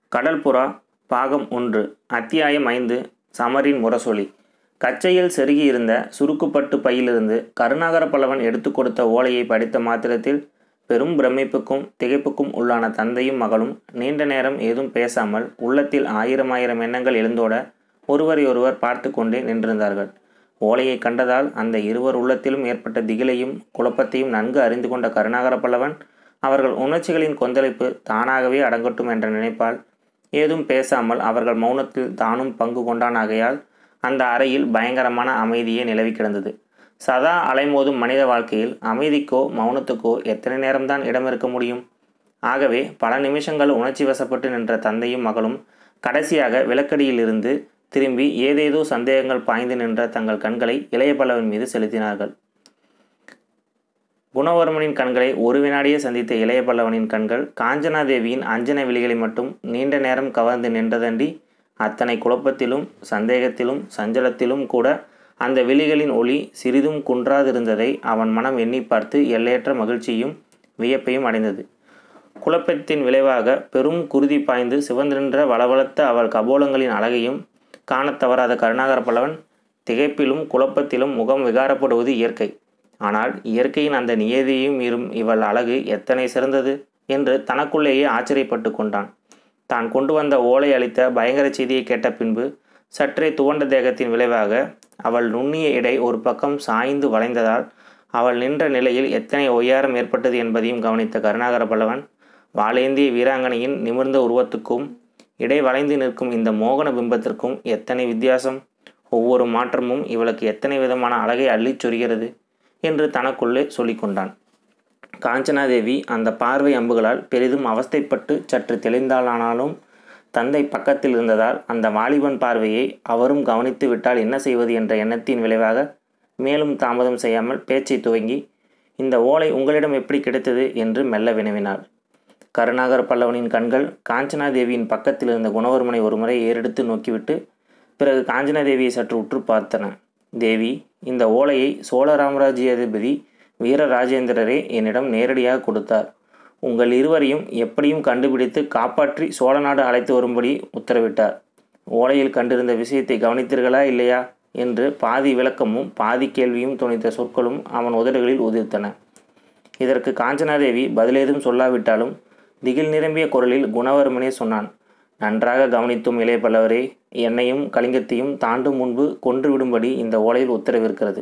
கடல் புறா பாகம் ஒன்று அத்தியாயம் ஐந்து சமரின் முரசொலி கச்சையில் செருகியிருந்த சுருக்குப்பட்டு பையிலிருந்து கருணாகர பல்லவன் எடுத்து கொடுத்த ஓலையை படித்த மாத்திரத்தில் பெரும் பிரமிப்புக்கும் திகைப்புக்கும் உள்ளான தந்தையும் மகளும் நீண்ட நேரம் ஏதும் பேசாமல் உள்ளத்தில் ஆயிரம் ஆயிரம் எண்ணங்கள் எழுந்தோட ஒருவரையொருவர் பார்த்து கொண்டே நின்றிருந்தார்கள் ஓலையை கண்டதால் அந்த இருவர் உள்ளத்திலும் ஏற்பட்ட திகிலையும் குழப்பத்தையும் நன்கு அறிந்து கொண்ட கருணாகர பல்லவன் அவர்கள் உணர்ச்சிகளின் கொந்தளிப்பு தானாகவே அடங்கட்டும் என்ற நினைப்பால் ஏதும் பேசாமல் அவர்கள் மௌனத்தில் தானும் பங்கு கொண்டான் ஆகையால் அந்த அறையில் பயங்கரமான அமைதியே நிலவி கிடந்தது சதா அலைமோதும் மனித வாழ்க்கையில் அமைதிக்கோ மௌனத்துக்கோ எத்தனை நேரம்தான் இடம் இருக்க முடியும் ஆகவே பல நிமிஷங்கள் உணர்ச்சி வசப்பட்டு நின்ற தந்தையும் மகளும் கடைசியாக விளக்கடியிலிருந்து திரும்பி ஏதேதோ சந்தேகங்கள் பாய்ந்து நின்ற தங்கள் கண்களை இளைய பல்லவன் மீது செலுத்தினார்கள் குணவர்மனின் கண்களை ஒரு வினாடியே சந்தித்த இளைய பல்லவனின் கண்கள் காஞ்சனாதேவியின் அஞ்சன விழிகளை மட்டும் நீண்ட நேரம் கவர்ந்து நின்றதன்றி அத்தனை குழப்பத்திலும் சந்தேகத்திலும் சஞ்சலத்திலும் கூட அந்த விழிகளின் ஒளி சிறிதும் குன்றாதிருந்ததை அவன் மனம் எண்ணி பார்த்து எல்லையற்ற மகிழ்ச்சியும் வியப்பையும் அடைந்தது குழப்பத்தின் விளைவாக பெரும் குருதி பாய்ந்து சிவந்திருன்ற வளவளத்த அவள் கபோலங்களின் அழகையும் காணத் தவறாத கருணாகர பல்லவன் திகைப்பிலும் குழப்பத்திலும் முகம் விகாரப்படுவது இயற்கை ஆனால் இயற்கையின் அந்த நியதியையும் மீறும் இவள் அழகு எத்தனை சிறந்தது என்று தனக்குள்ளேயே ஆச்சரியப்பட்டு கொண்டான் தான் கொண்டு வந்த ஓலை அளித்த பயங்கர செய்தியை கேட்ட பின்பு சற்றே துவண்ட தேகத்தின் விளைவாக அவள் நுண்ணிய இடை ஒரு பக்கம் சாய்ந்து வளைந்ததால் அவள் நின்ற நிலையில் எத்தனை ஒய்யாரம் ஏற்பட்டது என்பதையும் கவனித்த கருணாகர பல்லவன் வாளேந்திய வீராங்கனையின் நிமிர்ந்த உருவத்துக்கும் இடை வளைந்து நிற்கும் இந்த மோகன பிம்பத்திற்கும் எத்தனை வித்தியாசம் ஒவ்வொரு மாற்றமும் இவளுக்கு எத்தனை விதமான அழகை அள்ளிச் சொரிகிறது என்று தனக்குள்ளே சொல்லிக்கொண்டான் காஞ்சனாதேவி அந்த பார்வை அம்புகளால் பெரிதும் அவஸ்தைப்பட்டு சற்று தெளிந்தாளானாலும் தந்தை பக்கத்தில் இருந்ததால் அந்த வாலிபன் பார்வையை அவரும் கவனித்து விட்டால் என்ன செய்வது என்ற எண்ணத்தின் விளைவாக மேலும் தாமதம் செய்யாமல் பேச்சை துவங்கி இந்த ஓலை உங்களிடம் எப்படி கிடைத்தது என்று மெல்ல வினவினாள் கருணாகர் பல்லவனின் கண்கள் காஞ்சனாதேவியின் பக்கத்தில் இருந்த குணவர்மனை ஒருமுறை ஏறெடுத்து நோக்கிவிட்டு பிறகு காஞ்சனாதேவியை சற்று உற்று பார்த்தன தேவி இந்த ஓலையை சோழ ராமராஜ்யாதிபதி வீர ராஜேந்திரரே என்னிடம் நேரடியாக கொடுத்தார் உங்கள் இருவரையும் எப்படியும் கண்டுபிடித்து காப்பாற்றி சோழ நாடு அழைத்து வரும்படி உத்தரவிட்டார் ஓலையில் கண்டிருந்த விஷயத்தை கவனித்தீர்களா இல்லையா என்று பாதி விளக்கமும் பாதி கேள்வியும் துணித்த சொற்களும் அவன் உதடுகளில் உதிர்த்தன இதற்கு காஞ்சனாதேவி பதிலேதும் சொல்லாவிட்டாலும் திகில் நிரம்பிய குரலில் குணவர்மனே சொன்னான் நன்றாக கவனித்தும் இளைய பல்லவரே என்னையும் கலிங்கத்தையும் தாண்டும் முன்பு கொன்றுவிடும்படி இந்த ஓலையில் உத்தரவிருக்கிறது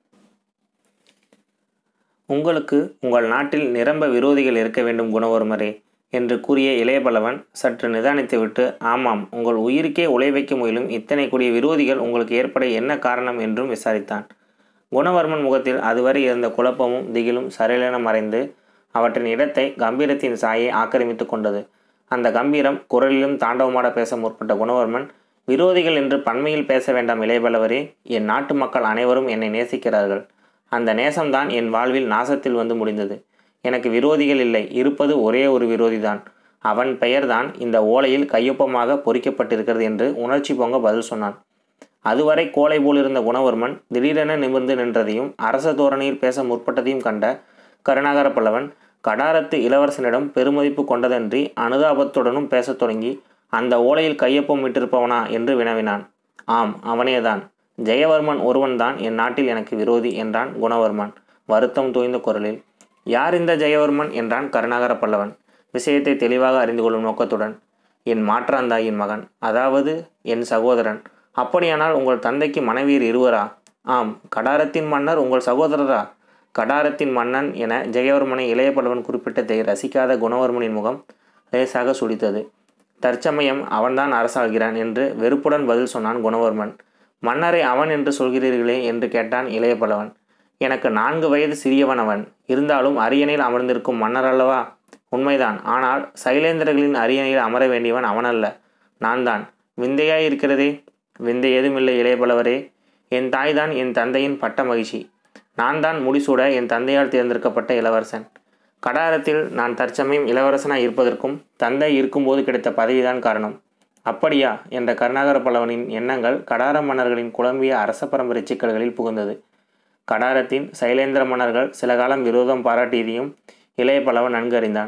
உங்களுக்கு உங்கள் நாட்டில் நிரம்ப விரோதிகள் இருக்க வேண்டும் குணவர்மரே என்று கூறிய இளையபல்லவன் சற்று நிதானித்துவிட்டு ஆமாம் உங்கள் உயிருக்கே உழை வைக்க முயலும் இத்தனை கூடிய விரோதிகள் உங்களுக்கு ஏற்பட என்ன காரணம் என்றும் விசாரித்தான் குணவர்மன் முகத்தில் அதுவரை இருந்த குழப்பமும் திகிலும் சரளென மறைந்து அவற்றின் இடத்தை கம்பீரத்தின் சாயை ஆக்கிரமித்து கொண்டது அந்த கம்பீரம் குரலிலும் தாண்டவமாட பேச முற்பட்ட குணவர்மன் விரோதிகள் என்று பன்மையில் பேச வேண்டாம் இளையபல்லவரே என் நாட்டு மக்கள் அனைவரும் என்னை நேசிக்கிறார்கள் அந்த நேசம்தான் என் வாழ்வில் நாசத்தில் வந்து முடிந்தது எனக்கு விரோதிகள் இல்லை இருப்பது ஒரே ஒரு விரோதிதான் அவன் பெயர்தான் இந்த ஓலையில் கையொப்பமாக பொறிக்கப்பட்டிருக்கிறது என்று உணர்ச்சி பொங்க பதில் சொன்னான் அதுவரை கோலை போலிருந்த குணவர்மன் திடீரென நிமிர்ந்து நின்றதையும் அரச தோரணையில் பேச முற்பட்டதையும் கண்ட கருணாகர பல்லவன் கடாரத்து இளவரசனிடம் பெருமதிப்பு கொண்டதன்றி அனுதாபத்துடனும் பேசத் தொடங்கி அந்த ஓலையில் கையொப்பம் விட்டிருப்பவனா என்று வினவினான் ஆம் அவனேதான் ஜெயவர்மன் ஒருவன்தான் என் நாட்டில் எனக்கு விரோதி என்றான் குணவர்மன் வருத்தம் தோய்ந்த குரலில் யார் இந்த ஜெயவர்மன் என்றான் கருணாகர பல்லவன் விஷயத்தை தெளிவாக அறிந்து கொள்ளும் நோக்கத்துடன் என் மாற்றாந்தாயின் மகன் அதாவது என் சகோதரன் அப்படியானால் உங்கள் தந்தைக்கு மனைவியர் இருவரா ஆம் கடாரத்தின் மன்னர் உங்கள் சகோதரரா கடாரத்தின் மன்னன் என ஜெயவர்மனை இளைய பல்லவன் குறிப்பிட்டதை ரசிக்காத குணவர்மனின் முகம் லேசாக சுடித்தது தற்சமயம் அவன்தான் அரசாள்கிறான் என்று வெறுப்புடன் பதில் சொன்னான் குணவர்மன் மன்னரை அவன் என்று சொல்கிறீர்களே என்று கேட்டான் இளைய பல்லவன் எனக்கு நான்கு வயது சிறியவன் அவன் இருந்தாலும் அரியணையில் அமர்ந்திருக்கும் மன்னர் அல்லவா உண்மைதான் ஆனால் சைலேந்திரர்களின் அரியணையில் அமர வேண்டியவன் அவனல்ல நான் தான் விந்தையாய் இருக்கிறதே விந்தை ஏதுமில்லை இளைய பல்லவரே என் தாய்தான் என் தந்தையின் பட்ட மகிழ்ச்சி நான் தான் முடிசூட என் தந்தையால் தேர்ந்தெடுக்கப்பட்ட இளவரசன் கடாரத்தில் நான் தற்சமயம் இளவரசனாய் இருப்பதற்கும் தந்தை இருக்கும்போது கிடைத்த பதவிதான் காரணம் அப்படியா என்ற கருணாகர பல்லவனின் எண்ணங்கள் கடார மன்னர்களின் குழம்பிய அரச பரம்பரை சிக்கல்களில் புகுந்தது கடாரத்தின் சைலேந்திர மன்னர்கள் சில காலம் விரோதம் பாராட்டியதையும் இளைய பல்லவன் நன்கு அறிந்தான்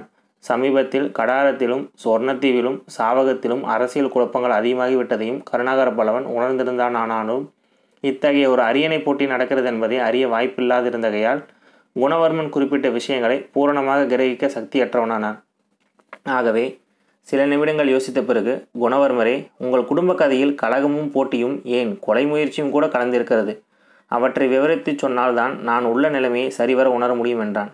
சமீபத்தில் கடாரத்திலும் சொர்ணத்தீவிலும் சாவகத்திலும் அரசியல் குழப்பங்கள் அதிகமாகிவிட்டதையும் கருணாகர பல்லவன் உணர்ந்திருந்தான் ஆனாலும் இத்தகைய ஒரு அரியணை போட்டி நடக்கிறது என்பதை அறிய வாய்ப்பில்லாதிருந்தகையால் குணவர்மன் குறிப்பிட்ட விஷயங்களை பூரணமாக கிரகிக்க சக்தியற்றவனானான் ஆகவே சில நிமிடங்கள் யோசித்த பிறகு குணவர்மரே உங்கள் குடும்ப கதையில் கலகமும் போட்டியும் ஏன் கொலை முயற்சியும் கூட கலந்திருக்கிறது அவற்றை விவரித்து சொன்னால்தான் நான் உள்ள நிலைமையை சரிவர உணர முடியும் என்றான்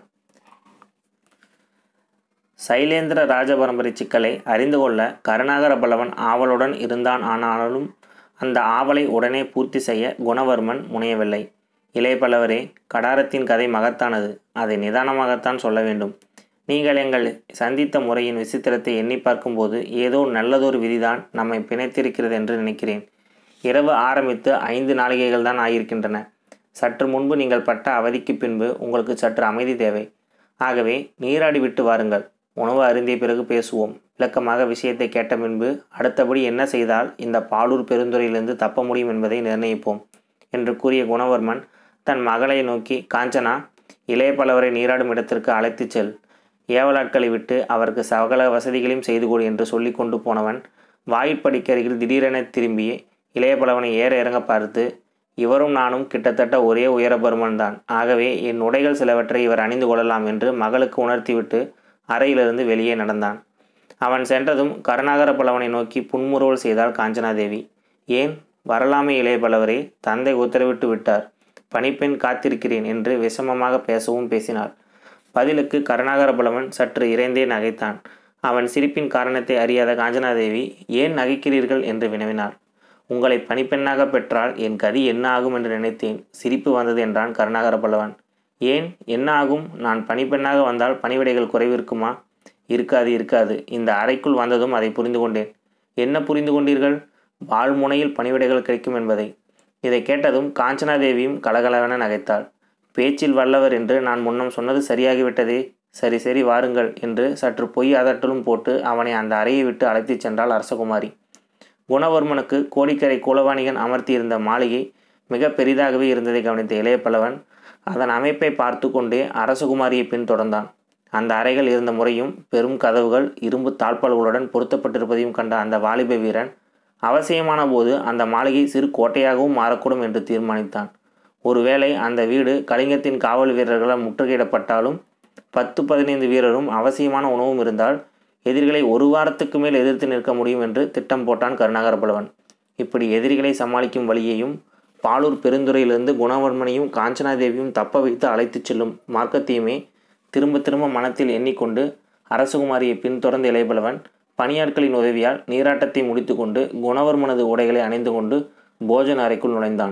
சைலேந்திர ராஜபரம்பரை சிக்கலை அறிந்து கொள்ள கருணாகர பல்லவன் ஆவலுடன் இருந்தான் ஆனாலும் அந்த ஆவலை உடனே பூர்த்தி செய்ய குணவர்மன் முனையவில்லை இளைய பல்லவரே கடாரத்தின் கதை மகத்தானது அதை நிதானமாகத்தான் சொல்ல வேண்டும் நீங்கள் எங்கள் சந்தித்த முறையின் விசித்திரத்தை எண்ணி பார்க்கும்போது ஏதோ நல்லதொரு விதிதான் நம்மை பிணைத்திருக்கிறது என்று நினைக்கிறேன் இரவு ஆரம்பித்து ஐந்து நாளிகைகள் தான் ஆகியிருக்கின்றன சற்று முன்பு நீங்கள் பட்ட அவதிக்கு பின்பு உங்களுக்கு சற்று அமைதி தேவை ஆகவே நீராடி விட்டு வாருங்கள் உணவு அருந்திய பிறகு பேசுவோம் விளக்கமாக விஷயத்தை கேட்ட பின்பு அடுத்தபடி என்ன செய்தால் இந்த பாலூர் பெருந்துறையிலிருந்து தப்ப முடியும் என்பதை நிர்ணயிப்போம் என்று கூறிய குணவர்மன் தன் மகளை நோக்கி காஞ்சனா இளைய பலவரை நீராடும் இடத்திற்கு அழைத்துச் செல் ஏவலாட்களை விட்டு அவருக்கு சகல வசதிகளையும் செய்து கொடு என்று சொல்லி கொண்டு போனவன் வாயிற்படிக்கருகில் திடீரென திரும்பி இளைய பலவனை ஏற இறங்க பார்த்து இவரும் நானும் கிட்டத்தட்ட ஒரே உயர பருமன் தான் ஆகவே என் உடைகள் சிலவற்றை இவர் அணிந்து கொள்ளலாம் என்று மகளுக்கு உணர்த்திவிட்டு அறையிலிருந்து வெளியே நடந்தான் அவன் சென்றதும் கருணாகர பல்லவனை நோக்கி புன்முறுவல் செய்தாள் காஞ்சனாதேவி ஏன் வரலாமே இளைய பல்லவரே தந்தை உத்தரவிட்டு விட்டார் பணிப்பெண் காத்திருக்கிறேன் என்று விஷமமாக பேசவும் பேசினாள் பதிலுக்கு கருணாகர பல்லவன் சற்று இறைந்தே நகைத்தான் அவன் சிரிப்பின் காரணத்தை அறியாத காஞ்சனாதேவி ஏன் நகைக்கிறீர்கள் என்று வினவினார் உங்களை பணிப்பெண்ணாக பெற்றால் என் கதி என்ன ஆகும் என்று நினைத்தேன் சிரிப்பு வந்தது என்றான் கருணாகர பல்லவன் ஏன் என்ன ஆகும் நான் பணிப்பெண்ணாக வந்தால் பணிவிடைகள் குறைவிருக்குமா இருக்காது இருக்காது இந்த அறைக்குள் வந்ததும் அதை புரிந்து கொண்டேன் என்ன புரிந்து கொண்டீர்கள் வாழ்முனையில் பணிவிடைகள் கிடைக்கும் என்பதை இதை கேட்டதும் காஞ்சனாதேவியும் கலகலவென நகைத்தாள் பேச்சில் வல்லவர் என்று நான் முன்னம் சொன்னது சரியாகிவிட்டதே சரி சரி வாருங்கள் என்று சற்று பொய் அதட்டலும் போட்டு அவனை அந்த அறையை விட்டு அழைத்துச் சென்றாள் அரசகுமாரி குணவர்மனுக்கு கோடிக்கரை குலவாணிகன் அமர்த்தியிருந்த மாளிகை மிக பெரிதாகவே இருந்ததை கவனித்த இளைய பல்லவன் அதன் அமைப்பை பார்த்து கொண்டே அரசகுமாரியை பின்தொடர்ந்தான் அந்த அறைகள் இருந்த முறையும் பெரும் கதவுகள் இரும்பு தாழ்பால்களுடன் பொருத்தப்பட்டிருப்பதையும் கண்ட அந்த வாலிப வீரன் அவசியமான போது அந்த மாளிகை சிறு கோட்டையாகவும் மாறக்கூடும் என்று தீர்மானித்தான் ஒருவேளை அந்த வீடு கலிங்கத்தின் காவல் வீரர்களால் முற்றுகையிடப்பட்டாலும் பத்து பதினைந்து வீரரும் அவசியமான உணவும் இருந்தால் எதிரிகளை ஒரு வாரத்துக்கு மேல் எதிர்த்து நிற்க முடியும் என்று திட்டம் போட்டான் கருணாகர பலவன் இப்படி எதிரிகளை சமாளிக்கும் வழியையும் பாலூர் பெருந்துறையிலிருந்து குணவர்மனையும் காஞ்சனாதேவியும் தப்ப வைத்து அழைத்துச் செல்லும் மார்க்கத்தையுமே திரும்ப திரும்ப மனத்தில் எண்ணிக்கொண்டு அரசகுமாரியை பின்தொடர்ந்த இளையபலவன் பணியாட்களின் உதவியால் நீராட்டத்தை முடித்துக்கொண்டு குணவர்மனது உடைகளை அணிந்து கொண்டு போஜன அறைக்குள் நுழைந்தான்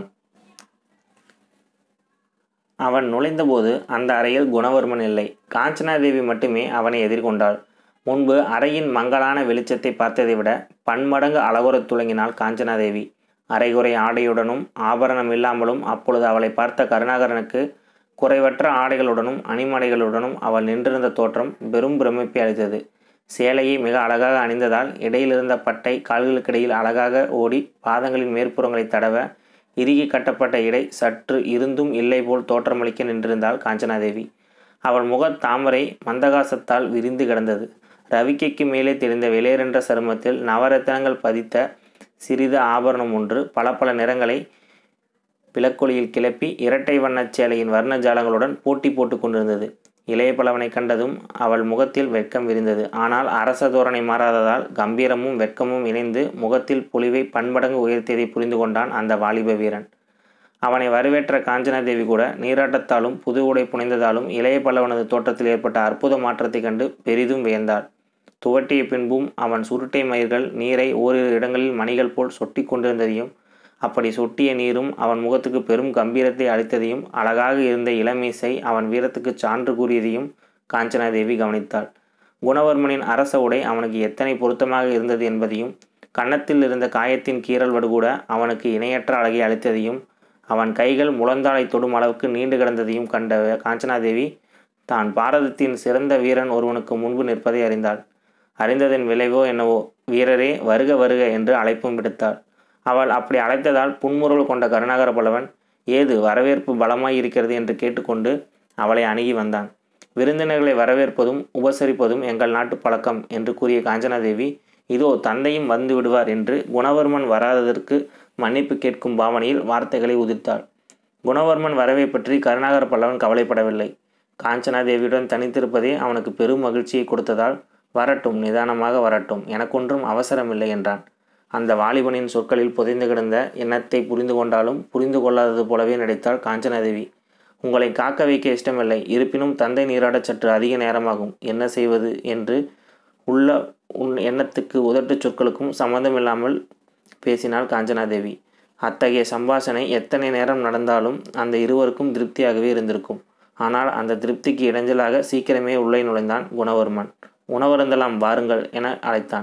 அவன் நுழைந்தபோது அந்த அறையில் குணவர்மன் இல்லை காஞ்சனாதேவி மட்டுமே அவனை எதிர்கொண்டாள் முன்பு அறையின் மங்கலான வெளிச்சத்தை பார்த்ததை விட பன்மடங்கு அளவுறத் துளங்கினாள் காஞ்சனாதேவி அரைகுறை ஆடையுடனும் ஆபரணம் இல்லாமலும் அப்பொழுது அவளை பார்த்த கருணாகரனுக்கு குறைவற்ற ஆடைகளுடனும் அணிமடைகளுடனும் அவள் நின்றிருந்த தோற்றம் பெரும் பிரமிப்பை அளித்தது சேலையை மிக அழகாக அணிந்ததால் இடையிலிருந்த பட்டை கால்களுக்கிடையில் அழகாக ஓடி பாதங்களின் மேற்புறங்களை தடவ இறுகி கட்டப்பட்ட இடை சற்று இருந்தும் இல்லை போல் தோற்றமளிக்க நின்றிருந்தாள் காஞ்சனாதேவி அவள் முகத் தாமரை மந்தகாசத்தால் விரிந்து கிடந்தது ரவிக்கைக்கு மேலே தெரிந்த வெளியேறென்ற சருமத்தில் நவரத்தினங்கள் பதித்த சிறிது ஆபரணம் ஒன்று பல பல நிறங்களை விளக்கொலியில் கிளப்பி இரட்டை வண்ணச் சேலையின் வர்ண ஜாலங்களுடன் போட்டி போட்டு கொண்டிருந்தது இளைய பலவனை கண்டதும் அவள் முகத்தில் வெட்கம் விரிந்தது ஆனால் அரச தோரணை மாறாததால் கம்பீரமும் வெட்கமும் இணைந்து முகத்தில் பொலிவை பன்மடங்கு உயர்த்தியதை புரிந்து கொண்டான் அந்த வாலிப வீரன் அவனை வரவேற்ற காஞ்சனாதேவி கூட நீராட்டத்தாலும் புது உடை புனைந்ததாலும் இளைய பல்லவனது தோற்றத்தில் ஏற்பட்ட அற்புத மாற்றத்தைக் கண்டு பெரிதும் வியந்தாள் துவட்டிய பின்பும் அவன் சுருட்டை மயிர்கள் நீரை ஓரிரு இடங்களில் மணிகள் போல் சொட்டி கொண்டிருந்ததையும் அப்படி சொட்டிய நீரும் அவன் முகத்துக்கு பெரும் கம்பீரத்தை அளித்ததையும் அழகாக இருந்த இளமீசை அவன் வீரத்துக்கு சான்று கூறியதையும் காஞ்சனாதேவி கவனித்தாள் குணவர்மனின் அரச உடை அவனுக்கு எத்தனை பொருத்தமாக இருந்தது என்பதையும் கன்னத்தில் இருந்த காயத்தின் கீறல் வடுகூட அவனுக்கு இணையற்ற அழகை அளித்ததையும் அவன் கைகள் முழந்தாளை தொடும் அளவுக்கு நீண்டு கிடந்ததையும் கண்ட காஞ்சனாதேவி தான் பாரதத்தின் சிறந்த வீரன் ஒருவனுக்கு முன்பு நிற்பதை அறிந்தாள் அறிந்ததன் விளைவோ என்னவோ வீரரே வருக வருக என்று அழைப்பும் விடுத்தாள் அவள் அப்படி அழைத்ததால் புன்முறுவல் கொண்ட கருணாகர பல்லவன் ஏது வரவேற்பு பலமாய் இருக்கிறது என்று கேட்டுக்கொண்டு அவளை அணுகி வந்தான் விருந்தினர்களை வரவேற்பதும் உபசரிப்பதும் எங்கள் நாட்டு பழக்கம் என்று கூறிய காஞ்சனாதேவி இதோ தந்தையும் வந்து விடுவார் என்று குணவர்மன் வராததற்கு மன்னிப்பு கேட்கும் பாவனையில் வார்த்தைகளை உதிர்த்தாள் குணவர்மன் வரவை பற்றி கருணாகர பல்லவன் கவலைப்படவில்லை காஞ்சனாதேவியுடன் தனித்திருப்பதே அவனுக்கு பெரும் மகிழ்ச்சியை கொடுத்ததால் வரட்டும் நிதானமாக வரட்டும் எனக்கொன்றும் அவசரமில்லை என்றான் அந்த வாலிபனின் சொற்களில் புதைந்து கிடந்த எண்ணத்தை புரிந்து கொண்டாலும் புரிந்து கொள்ளாதது போலவே நடித்தாள் காஞ்சனாதேவி உங்களை காக்க வைக்க இஷ்டமில்லை இருப்பினும் தந்தை நீராடச் சற்று அதிக நேரமாகும் என்ன செய்வது என்று உள்ள உன் எண்ணத்துக்கு உதட்டுச் சொற்களுக்கும் சம்மந்தமில்லாமல் பேசினாள் காஞ்சனாதேவி அத்தகைய சம்பாஷணை எத்தனை நேரம் நடந்தாலும் அந்த இருவருக்கும் திருப்தியாகவே இருந்திருக்கும் ஆனால் அந்த திருப்திக்கு இடைஞ்சலாக சீக்கிரமே உள்ளே நுழைந்தான் குணவர்மன் உணவருந்தலாம் வாருங்கள் என அழைத்தான்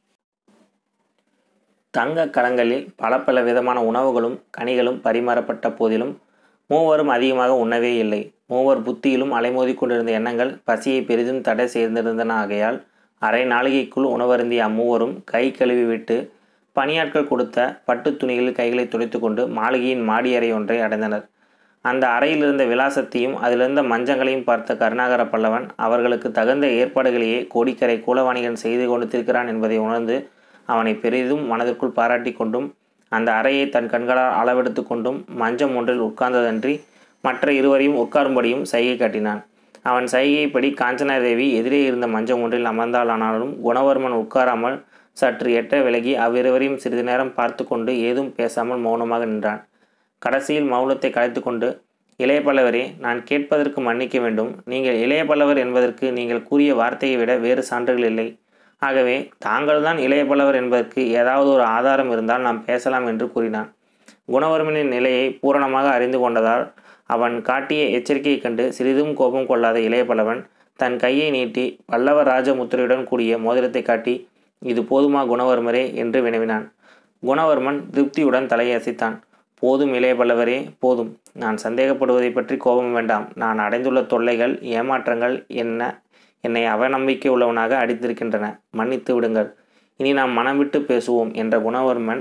தங்க கலங்களில் பல பல விதமான உணவுகளும் கனிகளும் பரிமாறப்பட்ட போதிலும் மூவரும் அதிகமாக உண்ணவே இல்லை மூவர் புத்தியிலும் அலைமோதி கொண்டிருந்த எண்ணங்கள் பசியை பெரிதும் தடை செய்திருந்தன ஆகையால் அரை நாளிகைக்குள் உணவருந்திய அம்மூவரும் கை கழுவி விட்டு பணியாட்கள் கொடுத்த பட்டு துணிகளில் கைகளை துடைத்து கொண்டு மாளிகையின் மாடி அறை ஒன்றை அடைந்தனர் அந்த அறையில் இருந்த விலாசத்தையும் அதிலிருந்த மஞ்சங்களையும் பார்த்த கருணாகர பல்லவன் அவர்களுக்கு தகுந்த ஏற்பாடுகளையே கோடிக்கரை கூலவாணிகன் செய்து கொடுத்திருக்கிறான் என்பதை உணர்ந்து அவனை பெரிதும் மனதிற்குள் பாராட்டி கொண்டும் அந்த அறையை தன் கண்களால் அளவெடுத்து கொண்டும் மஞ்சம் ஒன்றில் உட்கார்ந்ததன்றி மற்ற இருவரையும் உட்காரும்படியும் சைகை காட்டினான் அவன் சைகைப்படி காஞ்சனாதேவி எதிரே இருந்த மஞ்சம் ஒன்றில் அமர்ந்தாலானாலும் குணவர்மன் உட்காராமல் சற்று எட்ட விலகி அவ்விருவரையும் சிறிது நேரம் பார்த்து கொண்டு ஏதும் பேசாமல் மௌனமாக நின்றான் கடைசியில் மௌனத்தை கலைத்து கொண்டு இளைய பல்லவரே நான் கேட்பதற்கு மன்னிக்க வேண்டும் நீங்கள் இளைய பல்லவர் என்பதற்கு நீங்கள் கூறிய வார்த்தையை விட வேறு சான்றுகள் இல்லை ஆகவே தாங்கள்தான் இளைய பல்லவர் என்பதற்கு ஏதாவது ஒரு ஆதாரம் இருந்தால் நாம் பேசலாம் என்று கூறினான் குணவர்மனின் நிலையை பூரணமாக அறிந்து கொண்டதால் அவன் காட்டிய எச்சரிக்கையைக் கண்டு சிறிதும் கோபம் கொள்ளாத இளைய பல்லவன் தன் கையை நீட்டி பல்லவ ராஜமுத்திரையுடன் கூடிய மோதிரத்தை காட்டி இது போதுமா குணவர்மரே என்று வினவினான் குணவர்மன் திருப்தியுடன் தலையசைத்தான் போதும் இளைய பல்லவரே போதும் நான் சந்தேகப்படுவதை பற்றி கோபம் வேண்டாம் நான் அடைந்துள்ள தொல்லைகள் ஏமாற்றங்கள் என்ன என்னை அவநம்பிக்கை உள்ளவனாக அடித்திருக்கின்றன மன்னித்து விடுங்கள் இனி நாம் மனம் விட்டு பேசுவோம் என்ற குணவர்மன்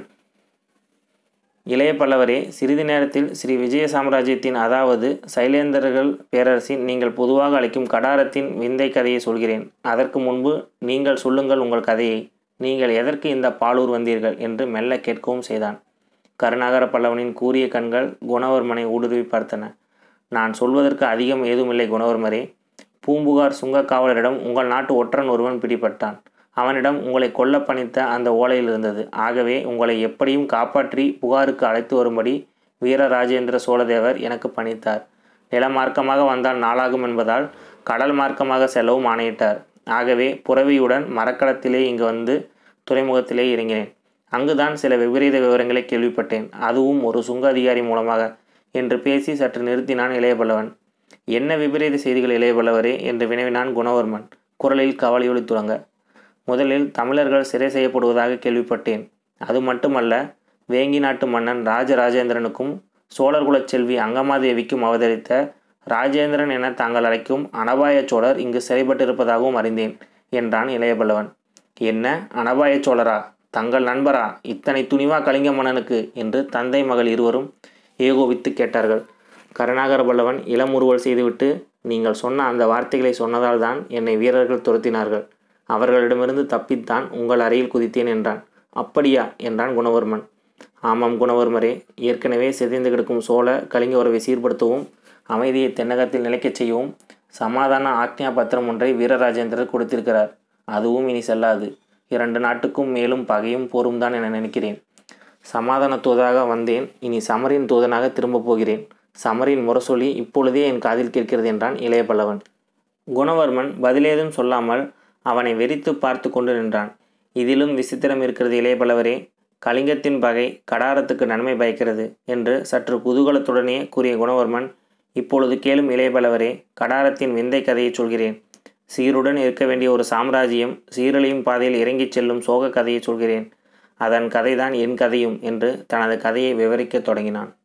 இளைய பல்லவரே சிறிது நேரத்தில் ஸ்ரீ விஜய சாம்ராஜ்யத்தின் அதாவது சைலேந்திரர்கள் பேரரசின் நீங்கள் பொதுவாக அழைக்கும் கடாரத்தின் விந்தை கதையை சொல்கிறேன் அதற்கு முன்பு நீங்கள் சொல்லுங்கள் உங்கள் கதையை நீங்கள் எதற்கு இந்த பாலூர் வந்தீர்கள் என்று மெல்ல கேட்கவும் செய்தான் கருணாகர பல்லவனின் கூரிய கண்கள் குணவர்மனை ஊடுருவி பார்த்தன நான் சொல்வதற்கு அதிகம் ஏதுமில்லை குணவர்மரே பூம்புகார் சுங்க காவலரிடம் உங்கள் நாட்டு ஒற்றன் ஒருவன் பிடிபட்டான் அவனிடம் உங்களை கொல்ல பணித்த அந்த ஓலையில் இருந்தது ஆகவே உங்களை எப்படியும் காப்பாற்றி புகாருக்கு அழைத்து வரும்படி வீரராஜேந்திர சோழதேவர் எனக்கு பணித்தார் நிலமார்க்கமாக வந்தால் நாளாகும் என்பதால் கடல் மார்க்கமாக செல்லவும் ஆணையிட்டார் ஆகவே புறவியுடன் மரக்கலத்திலே இங்கு வந்து துறைமுகத்திலே இறங்கினேன் அங்குதான் சில விபரீத விவரங்களை கேள்விப்பட்டேன் அதுவும் ஒரு சுங்க அதிகாரி மூலமாக என்று பேசி சற்று நிறுத்தினான் இளையபல்லவன் என்ன விபரீத செய்திகள் இளையபல்லவரே என்று வினவினான் குணவர்மன் குரலில் கவலையொலி துறங்க முதலில் தமிழர்கள் சிறை செய்யப்படுவதாக கேள்விப்பட்டேன் அது மட்டுமல்ல வேங்கி நாட்டு மன்னன் ராஜராஜேந்திரனுக்கும் சோழர்குலச் செல்வி அங்கமாதேவிக்கும் அவதரித்த ராஜேந்திரன் என தாங்கள் அழைக்கும் அனபாய சோழர் இங்கு சிறைப்பட்டிருப்பதாகவும் அறிந்தேன் என்றான் இளையபல்லவன் என்ன அனபாய சோழரா தங்கள் நண்பரா இத்தனை துணிவா கலிங்க மன்னனுக்கு என்று தந்தை மகள் இருவரும் ஏகோபித்து கேட்டார்கள் கருணாகர பல்லவன் இளமுறுவல் செய்துவிட்டு நீங்கள் சொன்ன அந்த வார்த்தைகளை சொன்னதால் தான் என்னை வீரர்கள் துரத்தினார்கள் அவர்களிடமிருந்து தப்பித்தான் உங்கள் அறையில் குதித்தேன் என்றான் அப்படியா என்றான் குணவர்மன் ஆமாம் குணவர்மரே ஏற்கனவே சிதைந்து கிடக்கும் சோழ கலிங்க உறவை சீர்படுத்தவும் அமைதியை தென்னகத்தில் நிலைக்கச் செய்யவும் சமாதான ஆக்ஞா பத்திரம் ஒன்றை வீரராஜேந்திரர் கொடுத்திருக்கிறார் அதுவும் இனி செல்லாது இரண்டு நாட்டுக்கும் மேலும் பகையும் போரும் தான் என நினைக்கிறேன் சமாதான தூதாக வந்தேன் இனி சமரின் தூதனாக திரும்பப் போகிறேன் சமரின் முரசொலி இப்பொழுதே என் காதில் கேட்கிறது என்றான் இளைய பல்லவன் குணவர்மன் பதிலேதும் சொல்லாமல் அவனை வெறித்து பார்த்து கொண்டு நின்றான் இதிலும் விசித்திரம் இருக்கிறது இளைய பல்லவரே கலிங்கத்தின் பகை கடாரத்துக்கு நன்மை பயக்கிறது என்று சற்று குதூகலத்துடனே கூறிய குணவர்மன் இப்பொழுது கேளும் இளைய பல்லவரே கடாரத்தின் விந்தை கதையை சொல்கிறேன் சீருடன் இருக்க வேண்டிய ஒரு சாம்ராஜ்யம் சீரழியும் பாதையில் இறங்கிச் செல்லும் சோக கதையை சொல்கிறேன் அதன் கதைதான் என் கதையும் என்று தனது கதையை விவரிக்கத் தொடங்கினான்